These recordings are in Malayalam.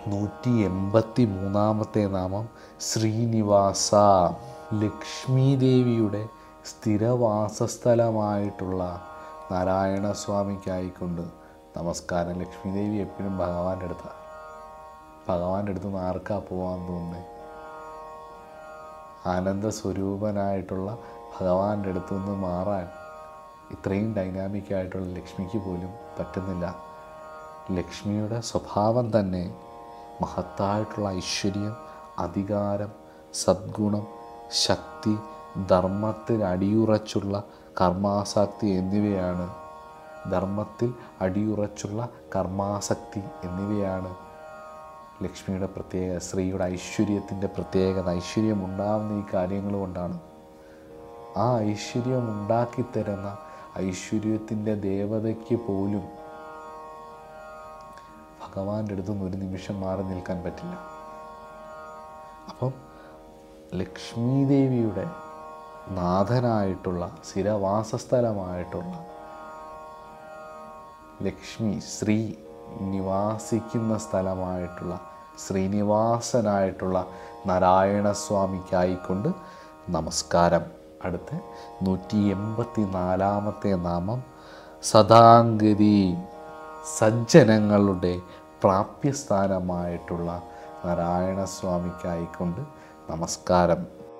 നൂറ്റി എൺപത്തി മൂന്നാമത്തെ നാമം ശ്രീനിവാസ ലക്ഷ്മി ദേവിയുടെ സ്ഥിരവാസസ്ഥലമായിട്ടുള്ള നാരായണ സ്വാമിക്കായിക്കൊണ്ട് നമസ്കാരം ലക്ഷ്മി ദേവി എപ്പോഴും ഭഗവാന്റെ അടുത്താണ് ഭഗവാന്റെ അടുത്ത് നിന്ന് ആർക്കാ പോകാൻ തോന്നുന്നത് ആനന്ദ സ്വരൂപനായിട്ടുള്ള ഭഗവാന്റെ അടുത്ത് നിന്ന് മാറാൻ ഇത്രയും ഡൈനാമിക് ആയിട്ടുള്ള ലക്ഷ്മിക്ക് പോലും പറ്റുന്നില്ല ലക്ഷ്മിയുടെ സ്വഭാവം തന്നെ മഹത്തായിട്ടുള്ള ഐശ്വര്യം അധികാരം സദ്ഗുണം ശക്തി ധർമ്മത്തിൽ അടിയുറച്ചുള്ള കർമാസക്തി എന്നിവയാണ് ധർമ്മത്തിൽ അടിയുറച്ചുള്ള കർമാസക്തി എന്നിവയാണ് ലക്ഷ്മിയുടെ പ്രത്യേക സ്ത്രീയുടെ ഐശ്വര്യത്തിൻ്റെ പ്രത്യേകത ഐശ്വര്യം ഉണ്ടാകുന്ന ഈ കാര്യങ്ങൾ കൊണ്ടാണ് ആ ഐശ്വര്യം ഉണ്ടാക്കിത്തരുന്ന ഐശ്വര്യത്തിൻ്റെ ദേവതയ്ക്ക് പോലും ഭഗവാന്റെ അടുത്ത് നിന്ന് ഒരു നിമിഷം മാറി നിൽക്കാൻ പറ്റില്ല അപ്പം ലക്ഷ്മി ദേവിയുടെ നാഥനായിട്ടുള്ള സ്ഥിരവാസസ്ഥലമായിട്ടുള്ള ലക്ഷ്മി ശ്രീ നിവാസിക്കുന്ന സ്ഥലമായിട്ടുള്ള ശ്രീനിവാസനായിട്ടുള്ള നാരായണസ്വാമിക്കായിക്കൊണ്ട് നമസ്കാരം അടുത്ത നൂറ്റി എൺപത്തി നാലാമത്തെ നാമം സദാംഗതി സജ്ജനങ്ങളുടെ പ്രാപ്യസ്ഥാനമായിട്ടുള്ള നാരായണസ്വാമിക്കായിക്കൊണ്ട് നമസ്കാരം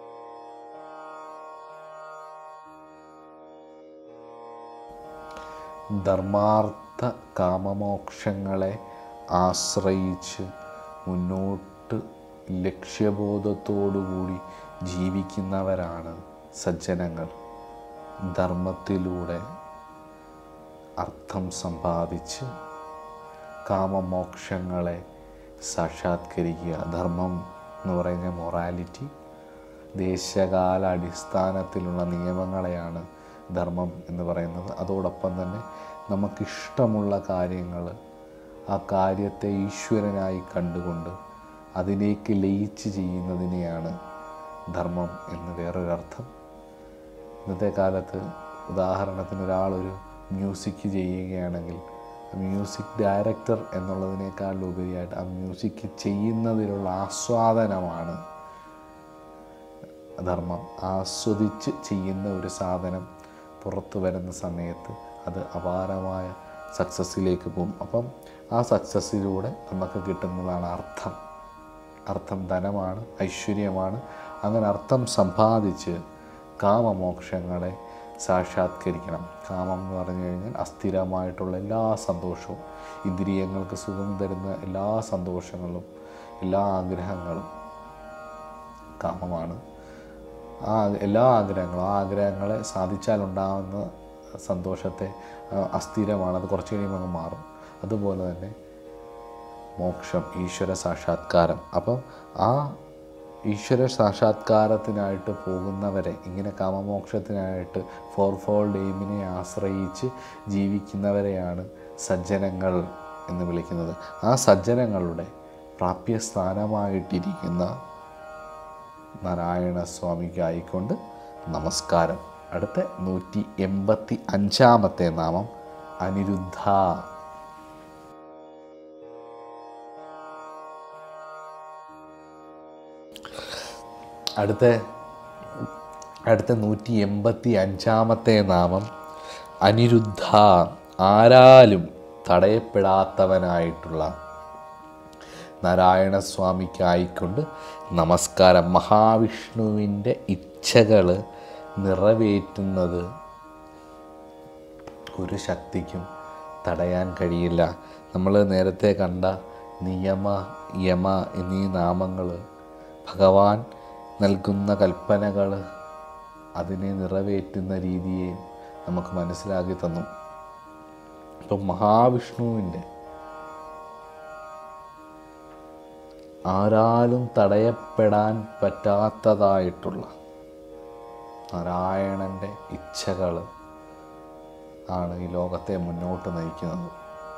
ധർമാർത്ഥ കാമമോക്ഷങ്ങളെ ആശ്രയിച്ച് മുന്നോട്ട് ലക്ഷ്യബോധത്തോടുകൂടി ജീവിക്കുന്നവരാണ് സജ്ജനങ്ങൾ ധർമ്മത്തിലൂടെ അർത്ഥം സമ്പാദിച്ച് കാമമോക്ഷങ്ങളെ സാക്ഷാത്കരിക്കുക ധർമ്മം എന്ന് പറയുന്ന മൊറാലിറ്റി ദേശകാല അടിസ്ഥാനത്തിലുള്ള നിയമങ്ങളെയാണ് ധർമ്മം എന്ന് പറയുന്നത് അതോടൊപ്പം തന്നെ നമുക്കിഷ്ടമുള്ള കാര്യങ്ങൾ ആ കാര്യത്തെ ഈശ്വരനായി കണ്ടുകൊണ്ട് അതിലേക്ക് ലയിച്ച് ചെയ്യുന്നതിനെയാണ് ധർമ്മം എന്ന് വേറൊരർത്ഥം ഇന്നത്തെ കാലത്ത് ഉദാഹരണത്തിന് ഒരാളൊരു മ്യൂസിക് ചെയ്യുകയാണെങ്കിൽ മ്യൂസിക് ഡയറക്ടർ എന്നുള്ളതിനേക്കാൾ ഉപരിയായിട്ട് ആ മ്യൂസിക് ചെയ്യുന്നതിലുള്ള ആസ്വാദനമാണ് ധർമ്മം ആസ്വദിച്ച് ചെയ്യുന്ന ഒരു സാധനം പുറത്തു വരുന്ന സമയത്ത് അത് അപാരമായ സക്സസ്സിലേക്ക് പോകും അപ്പം ആ സക്സസ്സിലൂടെ നമുക്ക് കിട്ടുന്നതാണ് അർത്ഥം അർത്ഥം ധനമാണ് ഐശ്വര്യമാണ് അങ്ങനെ അർത്ഥം സമ്പാദിച്ച് കാമമോക്ഷങ്ങളെ സാക്ഷാത്കരിക്കണം കാമം എന്ന് പറഞ്ഞു കഴിഞ്ഞാൽ അസ്ഥിരമായിട്ടുള്ള എല്ലാ സന്തോഷവും ഇന്ദ്രിയങ്ങൾക്ക് സുഖം തരുന്ന എല്ലാ സന്തോഷങ്ങളും എല്ലാ ആഗ്രഹങ്ങളും കാമമാണ് ആ എല്ലാ ആഗ്രഹങ്ങളും ആ ആഗ്രഹങ്ങളെ സാധിച്ചാലുണ്ടാകുന്ന സന്തോഷത്തെ ആ, അസ്ഥിരമാണ് അത് കുറച്ച് കഴിയുമ്പോൾ അങ്ങ് മാറും അതുപോലെ തന്നെ മോക്ഷം ഈശ്വര സാക്ഷാത്കാരം അപ്പം ആ ഈശ്വര സാക്ഷാത്കാരത്തിനായിട്ട് പോകുന്നവരെ ഇങ്ങനെ കാമമോക്ഷത്തിനായിട്ട് ഫോർ ഫോൾഡ് എയിമിനെ ആശ്രയിച്ച് ജീവിക്കുന്നവരെയാണ് സജ്ജനങ്ങൾ എന്ന് വിളിക്കുന്നത് ആ സജ്ജനങ്ങളുടെ പ്രാപ്യസ്ഥാനമായിട്ടിരിക്കുന്ന നാരായണ സ്വാമിക്കായിക്കൊണ്ട് നമസ്കാരം അടുത്ത നൂറ്റി എൺപത്തി അഞ്ചാമത്തെ നാമം അനിരുദ്ധ അടുത്ത അടുത്ത നൂറ്റി എൺപത്തി അഞ്ചാമത്തെ നാമം അനിരുദ്ധ ആരാലും തടയപ്പെടാത്തവനായിട്ടുള്ള നാരായണസ്വാമിക്കായിക്കൊണ്ട് നമസ്കാരം മഹാവിഷ്ണുവിൻ്റെ ഇച്ഛകൾ നിറവേറ്റുന്നത് ഒരു ശക്തിക്കും തടയാൻ കഴിയില്ല നമ്മൾ നേരത്തെ കണ്ട നിയമ യമ എന്നീ നാമങ്ങൾ ഭഗവാൻ നൽകുന്ന കൽപ്പനകൾ അതിനെ നിറവേറ്റുന്ന രീതിയെ നമുക്ക് മനസ്സിലാക്കി തന്നു ഇപ്പം മഹാവിഷ്ണുവിൻ്റെ ആരാലും തടയപ്പെടാൻ പറ്റാത്തതായിട്ടുള്ള നാരായണൻ്റെ ഇച്ഛകൾ ആണ് ഈ ലോകത്തെ മുന്നോട്ട് നയിക്കുന്നത്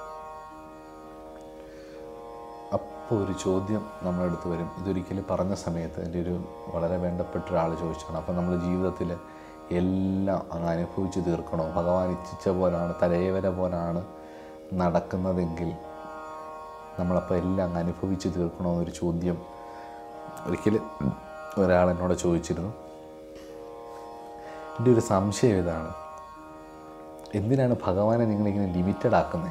അപ്പോൾ ഒരു ചോദ്യം നമ്മുടെ അടുത്ത് വരും ഇതൊരിക്കലും പറഞ്ഞ സമയത്ത് എൻ്റെ ഒരു വളരെ വേണ്ടപ്പെട്ട ഒരാൾ ചോദിച്ചാണ് അപ്പോൾ നമ്മൾ ജീവിതത്തിൽ എല്ലാം അങ്ങ് അനുഭവിച്ച് തീർക്കണോ ഭഗവാൻ ഇച്ഛിച്ച പോലാണ് തലയവര പോലാണ് നടക്കുന്നതെങ്കിൽ നമ്മളപ്പോൾ എല്ലാം അങ്ങ് അനുഭവിച്ച് തീർക്കണോ എന്നൊരു ചോദ്യം ഒരിക്കൽ ഒരാൾ എന്നോട് ചോദിച്ചിരുന്നു എൻ്റെ ഒരു സംശയം ഇതാണ് എന്തിനാണ് ഭഗവാനെ നിങ്ങളിങ്ങനെ ലിമിറ്റഡ് ആക്കുന്നത്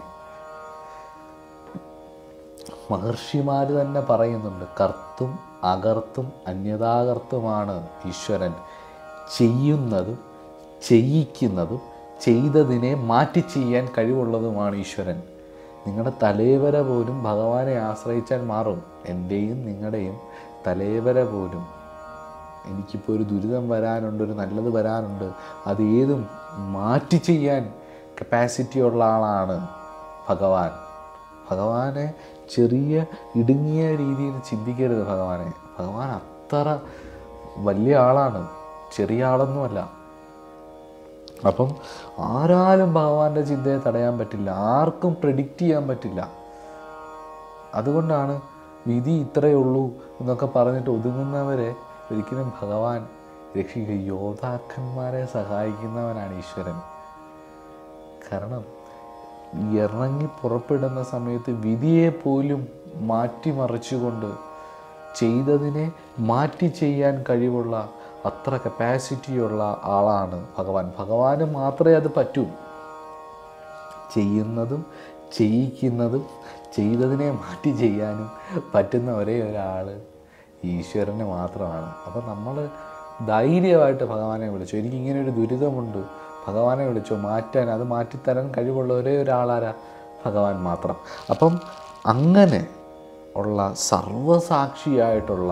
മഹർഷിമാർ തന്നെ പറയുന്നുണ്ട് കർത്തും അകർത്തും അന്യതാകർത്തുമാണ് ഈശ്വരൻ ചെയ്യുന്നതും ചെയ്യിക്കുന്നതും ചെയ്തതിനെ മാറ്റി ചെയ്യാൻ കഴിവുള്ളതുമാണ് ഈശ്വരൻ നിങ്ങളുടെ തലേവര പോലും ഭഗവാനെ ആശ്രയിച്ചാൽ മാറും എൻ്റെയും നിങ്ങളുടെയും തലേവര പോലും എനിക്കിപ്പോൾ ഒരു ദുരിതം വരാനുണ്ട് ഒരു നല്ലത് വരാനുണ്ട് അത് ഏതും മാറ്റി ചെയ്യാൻ കപ്പാസിറ്റി ഉള്ള ആളാണ് ഭഗവാൻ ഭഗവാനെ ചെറിയ ഇടുങ്ങിയ രീതിയിൽ ചിന്തിക്കരുത് ഭഗവാനെ ഭഗവാൻ അത്ര വലിയ ആളാണ് ചെറിയ ആളൊന്നുമല്ല അപ്പം ആരാലും ഭഗവാന്റെ ചിന്തയെ തടയാൻ പറ്റില്ല ആർക്കും പ്രെഡിക്റ്റ് ചെയ്യാൻ പറ്റില്ല അതുകൊണ്ടാണ് വിധി ഇത്രയേ ഉള്ളൂ എന്നൊക്കെ പറഞ്ഞിട്ട് ഒതുങ്ങുന്നവരെ ഒരിക്കലും ഭഗവാൻ രക്ഷിക്കുക യോദ്ധാക്കന്മാരെ സഹായിക്കുന്നവനാണ് ഈശ്വരൻ കാരണം ഇറങ്ങി പുറപ്പെടുന്ന സമയത്ത് വിധിയെ പോലും മാറ്റിമറിച്ചുകൊണ്ട് ചെയ്തതിനെ മാറ്റി ചെയ്യാൻ കഴിവുള്ള അത്ര കപ്പാസിറ്റിയുള്ള ആളാണ് ഭഗവാൻ ഭഗവാന് മാത്രമേ അത് പറ്റൂ ചെയ്യുന്നതും ചെയ്യിക്കുന്നതും ചെയ്തതിനെ മാറ്റി ചെയ്യാനും പറ്റുന്ന ഒരേ ഒരാൾ ഈശ്വരന് മാത്രമാണ് അപ്പോൾ നമ്മൾ ധൈര്യമായിട്ട് ഭഗവാനെ വിളിച്ചു എനിക്കിങ്ങനെ ഒരു ദുരിതമുണ്ട് ഭഗവാനെ വിളിച്ചു മാറ്റാൻ അത് മാറ്റിത്തരാൻ കഴിവുള്ള ഒരേ ഒരാളാരാ ഭഗവാൻ മാത്രം അപ്പം അങ്ങനെ ഉള്ള സർവസാക്ഷിയായിട്ടുള്ള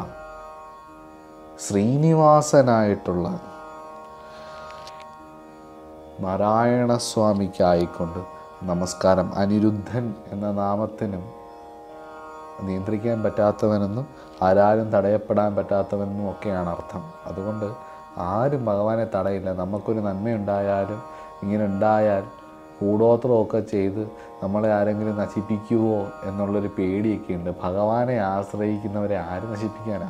ശ്രീനിവാസനായിട്ടുള്ള നാരായണസ്വാമിക്കായിക്കൊണ്ട് നമസ്കാരം അനിരുദ്ധൻ എന്ന നാമത്തിനും നിയന്ത്രിക്കാൻ പറ്റാത്തവനെന്നും ആരാരും തടയപ്പെടാൻ പറ്റാത്തവനെന്നും ഒക്കെയാണ് അർത്ഥം അതുകൊണ്ട് ആരും ഭഗവാനെ തടയില്ല നമുക്കൊരു നന്മയുണ്ടായാലും ഇങ്ങനെ ഉണ്ടായാൽ കൂടോത്രമൊക്കെ ചെയ്ത് നമ്മളെ ആരെങ്കിലും നശിപ്പിക്കുമോ എന്നുള്ളൊരു പേടിയൊക്കെ ഉണ്ട് ഭഗവാനെ ആശ്രയിക്കുന്നവരെ ആര് നശിപ്പിക്കാനാണ്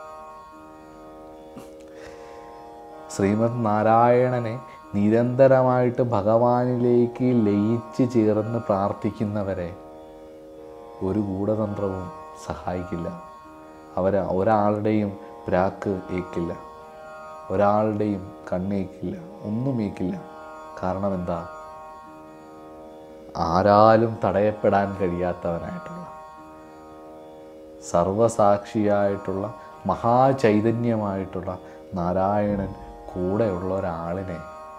ശ്രീമദ് നാരായണനെ നിരന്തരമായിട്ട് ഭഗവാനിലേക്ക് ലയിച്ച് ചേർന്ന് പ്രാർത്ഥിക്കുന്നവരെ ഒരു ഗൂഢതന്ത്രവും സഹായിക്കില്ല അവർ ഒരാളുടെയും പ്രാക്ക് ഏക്കില്ല ഒരാളുടെയും കണ്ണേക്കില്ല ഒന്നും ഏക്കില്ല കാരണം എന്താ ആരാലും തടയപ്പെടാൻ കഴിയാത്തവനായിട്ടുള്ള സർവസാക്ഷിയായിട്ടുള്ള മഹാചൈതന്യമായിട്ടുള്ള നാരായണൻ കൂടെയുള്ള ഒരാളിനെ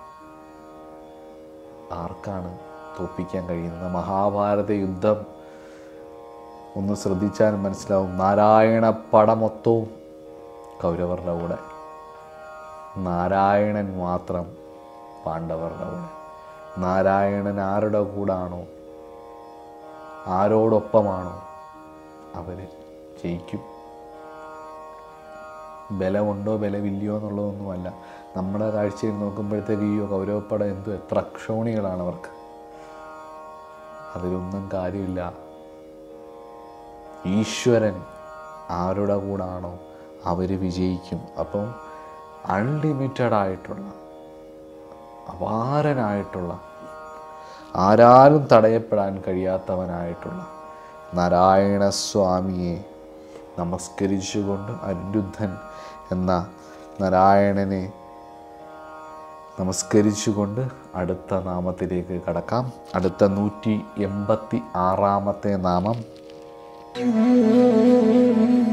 ആർക്കാണ് തോപ്പിക്കാൻ കഴിയുന്നത് മഹാഭാരത യുദ്ധം ഒന്ന് ശ്രദ്ധിച്ചാൽ മനസ്സിലാവും നാരായണ പടമൊത്തവും കൗരവരുടെ കൂടെ നാരായണൻ മാത്രം പാണ്ഡവരുടെ കൂടെ നാരായണൻ ആരുടെ കൂടാണോ ആരോടൊപ്പമാണോ അവർ ജയിക്കും ബലമുണ്ടോ ബലമില്ലയോ എന്നുള്ളതൊന്നുമല്ല നമ്മുടെ കാഴ്ചയിൽ നോക്കുമ്പോഴത്തേക്ക് ഈ കൗരവപ്പടം എന്തോ എത്ര അക്ഷോണികളാണ് അവർക്ക് അതിലൊന്നും കാര്യമില്ല ഈശ്വരൻ ആരുടെ കൂടാണോ അവർ വിജയിക്കും അപ്പം അൺലിമിറ്റഡ് ആയിട്ടുള്ള അപാരനായിട്ടുള്ള ആരാലും തടയപ്പെടാൻ കഴിയാത്തവനായിട്ടുള്ള നാരായണസ്വാമിയെ നമസ്കരിച്ചുകൊണ്ട് അനിരുദ്ധൻ എന്ന നാരായണനെ നമസ്കരിച്ചുകൊണ്ട് അടുത്ത നാമത്തിലേക്ക് കടക്കാം അടുത്ത നൂറ്റി എൺപത്തി ആറാമത്തെ നാമം